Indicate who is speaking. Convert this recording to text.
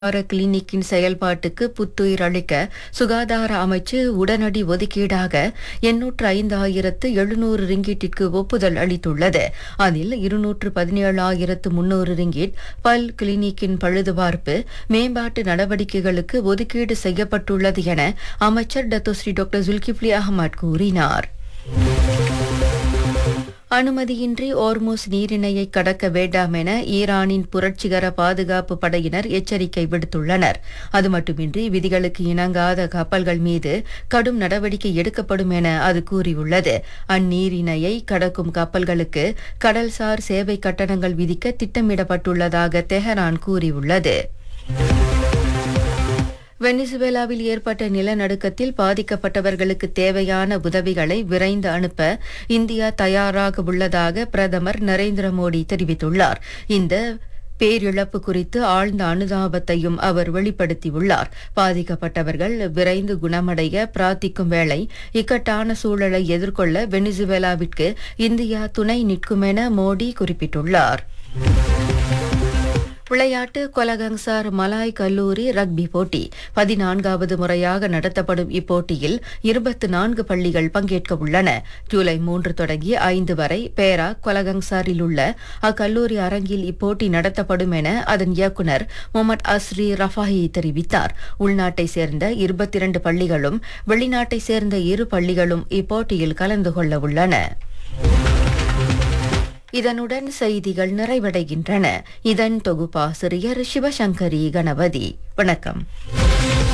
Speaker 1: சுகாதார கிளினிக்கின் செயல்பாட்டுக்கு புத்துயிர் அளிக்க சுகாதார அமைச்சு உடனடி ஒதுக்கீடாக எண்ணூற்று ஐந்தாயிரத்து எழுநூறு ரிங்கிட்டிற்கு ஒப்புதல் அளித்துள்ளது அதில் இருநூற்று பதினேழாயிரத்து முன்னூறு ரிங்கிட் பல் கிளினிக்கின் பழுதுபார்ப்பு மேம்பாட்டு நடவடிக்கைகளுக்கு ஒதுக்கீடு செய்யப்பட்டுள்ளது என அமைச்சர் டத்தோஸ்ரீ டாக்டர் ஜுல்கிப்லி அகமட் கூறினார் அனுமதியின்றி ஓர்மோஸ் நீரிணையை கடக்க வேண்டாம் என ஈரானின் புரட்சிகர பாதுகாப்பு படையினர் எச்சரிக்கை விடுத்துள்ளனர் அது மட்டுமின்றி விதிகளுக்கு இணங்காத கப்பல்கள் மீது கடும் நடவடிக்கை எடுக்கப்படும் என அது கூறியுள்ளது அந்நீரிணையை கடக்கும் கப்பல்களுக்கு கடல்சார் சேவை கட்டணங்கள் விதிக்க திட்டமிடப்பட்டுள்ளதாக தெஹரான் கூறியுள்ளது வெனிசுவேலாவில் ஏற்பட்ட நிலநடுக்கத்தில் பாதிக்கப்பட்டவர்களுக்கு தேவையான உதவிகளை விரைந்து அனுப்ப இந்தியா தயாராக உள்ளதாக பிரதமர் நரேந்திர மோடி தெரிவித்துள்ளார் இந்த பேரிழப்பு குறித்து ஆழ்ந்த அனுதாபத்தையும் அவர் வெளிப்படுத்தியுள்ளார் பாதிக்கப்பட்டவர்கள் விரைந்து குணமடைய பிரார்த்திக்கும் வேளை இக்கட்டான சூழலை எதிர்கொள்ள வெனிசுவேலாவிற்கு இந்தியா துணை நிற்கும் என மோடி குறிப்பிட்டுள்ளார் விளையாட்டு கொலகங்சார் மலாய் கல்லூரி ரக்பி போட்டி பதினான்காவது முறையாக நடத்தப்படும் இப்போட்டியில் இருபத்தி நான்கு பள்ளிகள் பங்கேற்க உள்ளன ஜூலை மூன்று தொடங்கி ஐந்து வரை பேரா கொலகங்சாரில் உள்ள அக்கல்லூரி அரங்கில் இப்போட்டி நடத்தப்படும் என அதன் இயக்குநர் முகமது அஸ்ரி ரஃபாஹி தெரிவித்தார் உள்நாட்டை சேர்ந்த இருபத்தி இரண்டு பள்ளிகளும் வெளிநாட்டை சேர்ந்த இரு பள்ளிகளும் இப்போட்டியில் கலந்து கொள்ள உள்ளன இதனுடன் செய்திகள் நிறைவடைகின்றன இதன் தொகுப்பாசிரியர் சிவசங்கரி கணபதி வணக்கம்